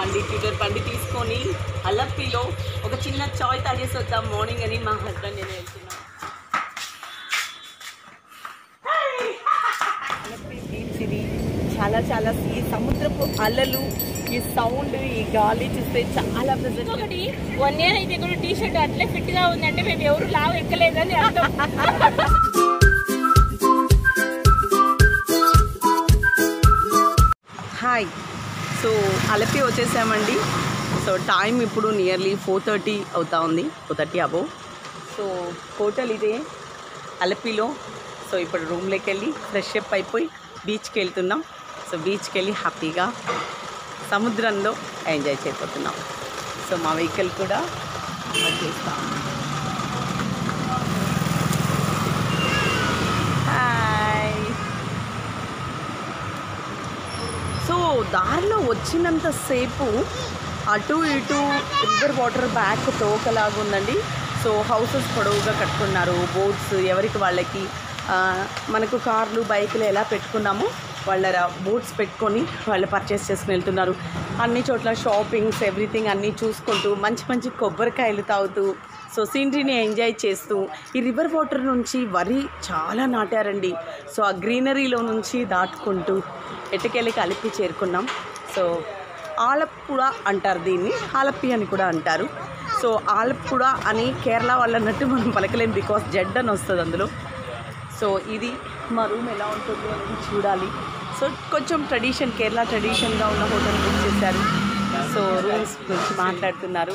బండి ట్యూటర్ బండి తీసుకొని అలప్పిలో ఒక చిన్న చాయ్ తాగేసి వద్దాం మార్నింగ్ అని మా హస్బెండ్ నేను వెళ్తున్నాం అలప్పి బీచ్ ఇది చాలా చాలా ఈ సముద్రపు అలలు ఈ సౌండ్ ఈ గాలి చూస్తే చాలా ప్రెజెంట్ ఒకటి వన్ ఇయర్ అయితే కూడా టీ షర్ట్ అట్లే ఫిట్ గా ఉందంటే మేము ఎవరు లావు ఎక్కలేదని అర్థం హాయ్ సో అలపి వచ్చేసామండి సో టైం ఇప్పుడు నియర్లీ ఫోర్ థర్టీ అవుతా ఉంది four thirty above so hotel ఇదే అలపిలో సో ఇప్పుడు రూమ్లోకి వెళ్ళి ఫ్రెష్ అప్ అయిపోయి బీచ్కి వెళ్తున్నాం సో బీచ్కి వెళ్ళి హ్యాపీగా సముద్రంలో ఎంజాయ్ చేయబోతున్నాం సో మా వెహికల్ కూడా వచ్చేస్తాం హాయ్ సో దారిలో వచ్చినంతసేపు అటు ఇటు రివర్ వాటర్ బ్యాక్ తోకలాగా ఉందండి సో హౌసెస్ పొడవుగా కట్టుకున్నారు బోట్స్ ఎవరికి వాళ్ళకి ఆ, మనకు కార్లు బైకులు ఎలా పెట్టుకున్నామో వాళ్ళ బోట్స్ పెట్టుకొని వాళ్ళు పర్చేస్ చేసుకుని వెళ్తున్నారు అన్ని చోట్ల షాపింగ్స్ ఎవ్రీథింగ్ అన్నీ చూసుకుంటూ మంచి మంచి కొబ్బరికాయలు తాగుతూ సో సీనరీని ఎంజాయ్ చేస్తూ ఈ రివర్ వాటర్ నుంచి వరి చాలా నాటారండి సో ఆ గ్రీనరీలో నుంచి దాటుకుంటూ ఎటుకెళ్ళి కలిపి చేరుకున్నాం సో ఆలప్పుడ అంటారు దీన్ని ఆలప్పి అని కూడా అంటారు సో ఆలప్పుడ అని కేరళ వాళ్ళు అన్నట్టు మనం పలకలేం బికాస్ జెడ్ అని వస్తుంది అందులో సో ఇది మా రూమ్ ఎలా ఉంటుందో అనేది చూడాలి సో కొంచెం ట్రెడిషన్ కేరళ ట్రెడిషన్గా ఉన్న హోటల్ బుక్ చేశారు సో రూమ్స్ గురించి మాట్లాడుతున్నారు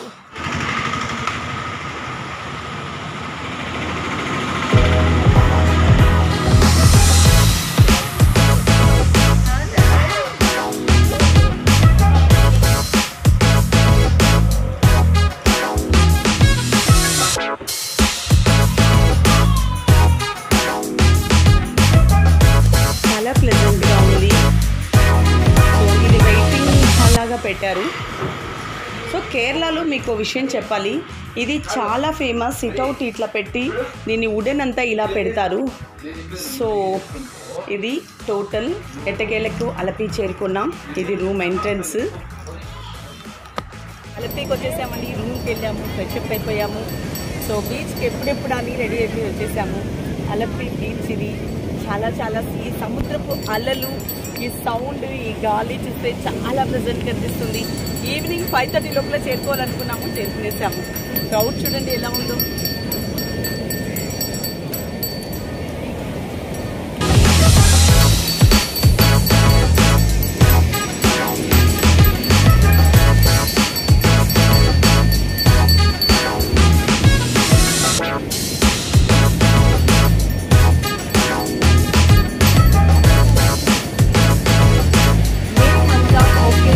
చాలా ప్లెజెంట్గా ఉంది సో ఇది వెయిటింగ్ అలాగా పెట్టారు సో కేరళలో మీకు ఓ విషయం చెప్పాలి ఇది చాలా ఫేమస్ సిట్అవుట్ ఇట్లా పెట్టి దీన్ని వుడెన్ అంతా ఇలా పెడతారు సో ఇది టోటల్ ఎట్టకేలకు అలపి చేరుకున్నాం ఇది రూమ్ ఎంట్రన్స్ అలపికి వచ్చేసామండి రూమ్కి వెళ్ళాము ఫ్రెష్అప్ అయిపోయాము సో బీచ్కి ఎప్పుడెప్పుడు అని రెడీ అయిపోయి వచ్చేసాము అలపి బీచ్ ఇది చాలా చాలా ఈ సముద్రపు అలలు ఈ సౌండ్ ఈ గాలి చూస్తే చాలా ప్రెజెంట్ కనిపిస్తుంది ఈవినింగ్ ఫైవ్ థర్టీ లోపల చేరుకోవాలనుకున్నాము చేరుకునేసాము క్రౌడ్ చూడండి ఎలా ఉందో మేమంతా ఒకే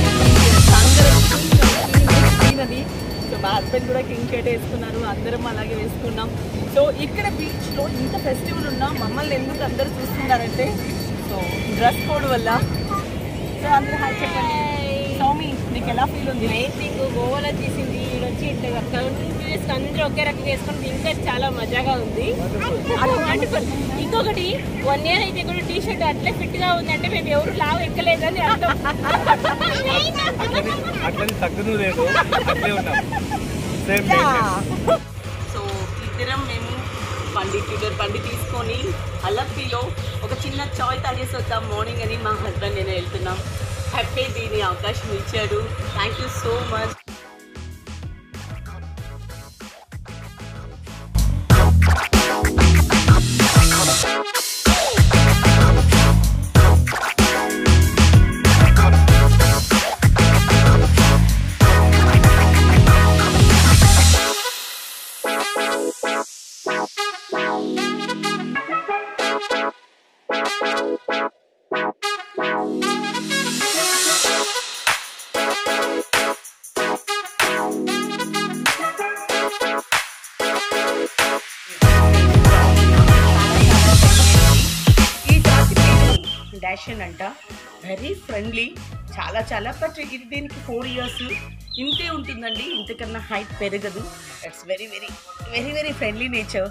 అది సో మా హస్బెండ్ కూడా కింగ్ షర్ట్ వేసుకున్నారు అందరం అలాగే వేసుకున్నాం సో ఇక్కడ బీచ్లో ఇంత ఫెస్టివల్ ఉన్నా మమ్మల్ని ఎందుకు అందరూ చూస్తున్నారంటే సో డ్రెస్ కోడ్ వల్ల సో అందరూ హాయ్ చెప్పండి సౌమి నీకు ఎలా ఫీల్ ఉంది రేసింగ్ గోవాలో తీసింది ఈడొచ్చి ఇట్లా అక్కడ చూసి అందరూ ఒకే రకంగా వేసుకుంటే ఇంకా చాలా మజాగా ఉంది అటువంటి పని. ఇంకొకటి వన్ ఇయర్ అయితే కూడా టీ షర్ట్ అట్లే ఫిట్ గా ఉందంటే మేము ఎవరు లావు ఎక్కలేదని అర్థం అట్లని తగ్గను లేదు అట్లే ఉన్నాం సేమ్ సో ఇద్దరం మేము బండి ట్యూటర్ బండి తీసుకొని అలప్పిలో ఒక చిన్న చాయ్ తాగేసి వద్దాం మార్నింగ్ అని మా హస్బెండ్ నేను వెళ్తున్నాం హ్యాపీ దీని అవకాశం ఇచ్చాడు థ్యాంక్ యూ సో మచ్ ఈ జాతి పేరు డాషన్ అంట వెరీ ఫ్రెండ్లీ చాలా చాలా బట్ ఇది దీనికి ఫోర్ ఇయర్స్ ఇంతే ఉంటుందండి ఇంతకన్నా హైట్ పెరగదు it's very very very very friendly nature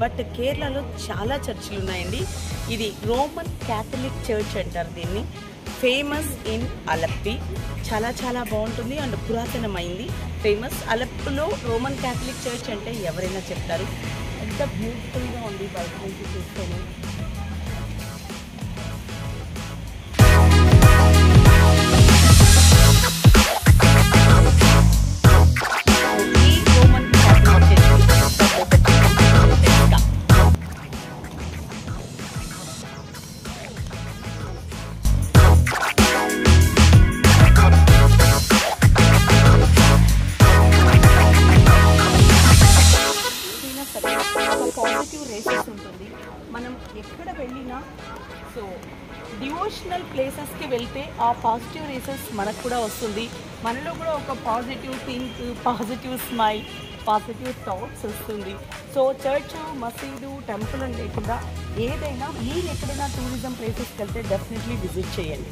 but కేరళలో చాలా చర్చిలు ఉన్నాయండి ఇది రోమన్ క్యాథలిక్ చర్చ్ అంటారు దీన్ని ఫేమస్ ఇన్ అలప్పి చాలా చాలా బాగుంటుంది అండ్ పురాతనమైంది ఫేమస్ అలప్పులో రోమన్ క్యాథలిక్ చర్చ్ అంటే ఎవరైనా చెప్తారు ఎంత బ్యూటిఫుల్గా ఉంది బయట నుంచి చూస్తేనే ఈ రోమన్ క్యాథలిక్ చర్చ్ తెలుసుగా. ఏదైనా సరే ఒక పాజిటివ్ రేసెస్ ఉంటుంది మనం ఎక్కడ వెళ్ళినా సో డివోషనల్ ప్లేసెస్కి వెళ్తే ఆ పాజిటివ్ రేసెస్ మనకు కూడా వస్తుంది మనలో కూడా ఒక positive think positive smile positive thoughts వస్తుంది సో చర్చ్ మసీదు టెంపుల్ అని లేకుండా ఏదైనా మీరు ఎక్కడైనా టూరిజం ప్లేసెస్కి వెళ్తే డెఫినెట్లీ విజిట్ చేయండి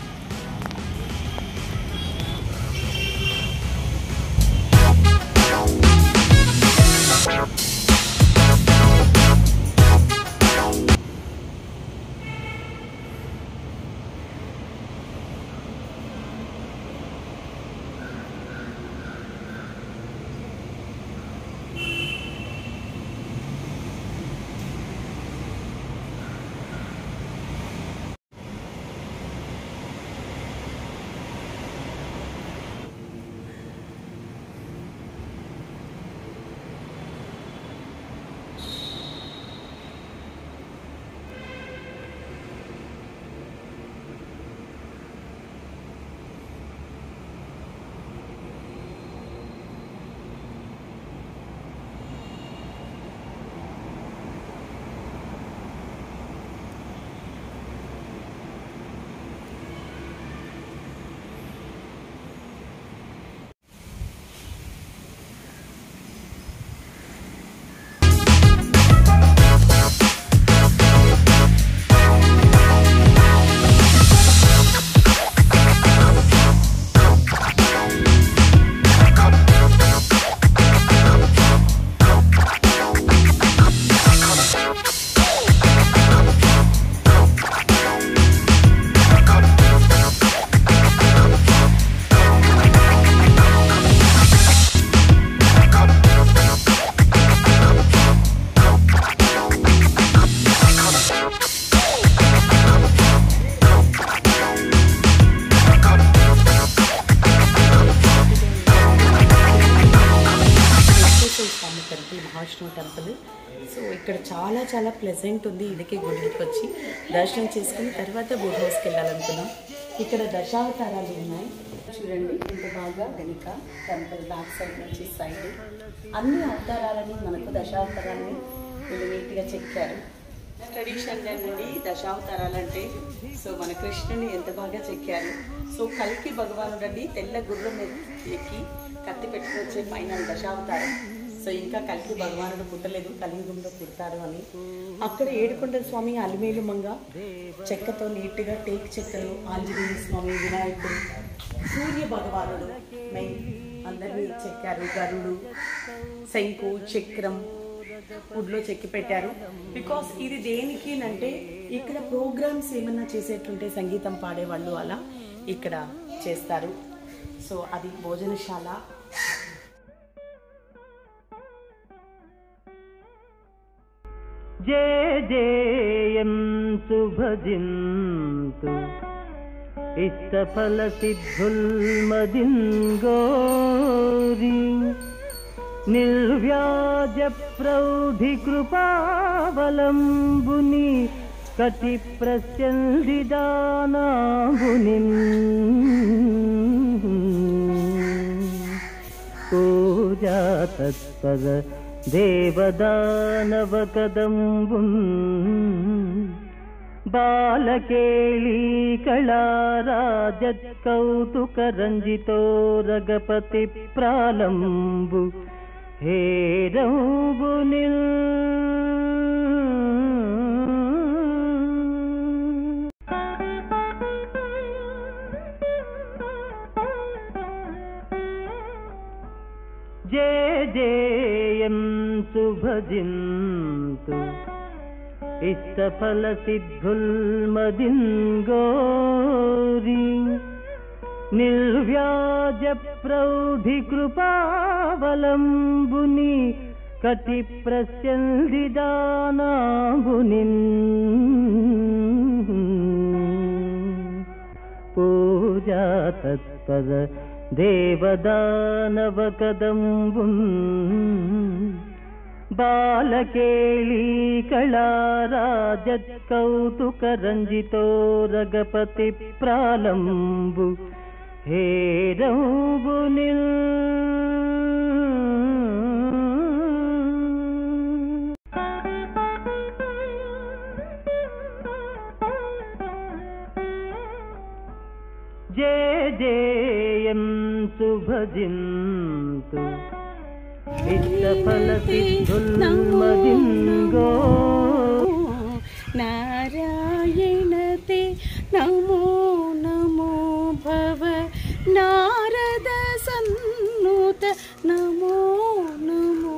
Venkateswara Swamy temple Mahavishnu temple so ఇక్కడ చాలా చాలా ప్లెజెంట్ ఉంది ఇదికే గుడికి వచ్చి దర్శనం చేసుకుని తర్వాత బోట్ హౌస్కి వెళ్ళాలనుకున్నాం ఇక్కడ దశావతారాలు ఉన్నాయి చూడండి ఇంత బాగా వెనుక టెంపుల్ బ్యాక్ సైడ్ నుంచి సైడ్ అన్ని అవతారాలని మనకు దశావతారాలని వీళ్ళు నీట్గా చెక్కారు ట్రెడిషన్ అండి దశావతారాలు అంటే సో మన కృష్ణుని ఎంత బాగా చెక్కారు సో కల్కి భగవానుడు అండి తెల్ల గుర్రం మీద ఎక్కి కత్తి పెట్టుకుని వచ్చే ఫైనల్ దశావతారం సో ఇంకా కల్కి భగవానుడు పుట్టలేదు కలియుగంలో పుడతారు అని అక్కడ ఏడుకొండ స్వామి అలిమేలు మంగ చెక్కతో నీట్గా టేక్ చెక్కలు ఆంజనేయ స్వామి వినాయకుడు సూర్య భగవానుడు మెయిన్ అందరినీ చెక్కారు గరుడు శంకు చక్రం వుడ్లో చెక్కి పెట్టారు బికాస్ ఇది దేనికి అంటే ఇక్కడ ప్రోగ్రామ్స్ ఏమన్నా చేసేటుంటే సంగీతం పాడేవాళ్ళు అలా ఇక్కడ చేస్తారు సో అది భోజనశాల జయ జయంతు భజింతు ఇష్టఫల సిద్ధుల్మదింగోరి నిర్వ్యాజ ప్రౌఢి కృపావలంబుని కటి ప్రస్యందిదానాంబుని పూజా తత్పద దేవదానవ కదంబున్ బాలకేళీ కళారాజత్ కౌతుక రంజితో రగపతి ప్రాలంబు హేరంబునిల్ జయ జయంతు భజింతు ఇష్టఫల సిద్ధుల్మదింగోరి నిర్వ్యాజ ప్రౌఢి కృపావలంబుని కటి ప్రస్యందిదానాంబునిన్ పూజా తత్పర దేవదానవ కదంబున్ బాలకేళీ కళారాజత్ కౌతుక రంజితో రగపతి ప్రాలంబు హేరంబునిల్ జయ జయంతు భజింతు ఇష్టఫల సిద్ధుల్మదింగో నారాయణతే నమో నమో భవ నారద సన్నుత నమో నమో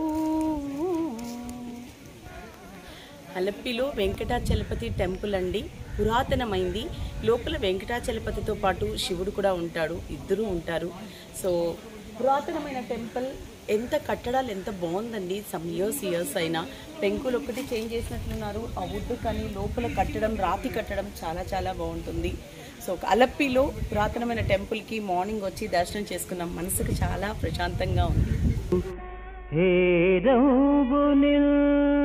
అలప్పిలో వెంకటాచలపతి టెంపుల్ అండి పురాతనమైంది లోపల వెంకటాచలపతితో పాటు శివుడు కూడా ఉంటాడు ఇద్దరు ఉంటారు సో పురాతనమైన టెంపుల్ ఎంత కట్టడాలు ఎంత బాగుందండి సమ్ ఇయర్స్ ఇయర్స్ అయినా పెంకులు ఒక్కటి చేంజ్ చేసినట్లున్నారు ఆ వుడ్ కానీ లోపల కట్టడం రాతి కట్టడం చాలా చాలా బాగుంటుంది సో అలప్పిలో పురాతనమైన టెంపుల్కి మార్నింగ్ వచ్చి దర్శనం చేసుకున్నాం మనసుకు చాలా ప్రశాంతంగా ఉంది హేరంబునిల్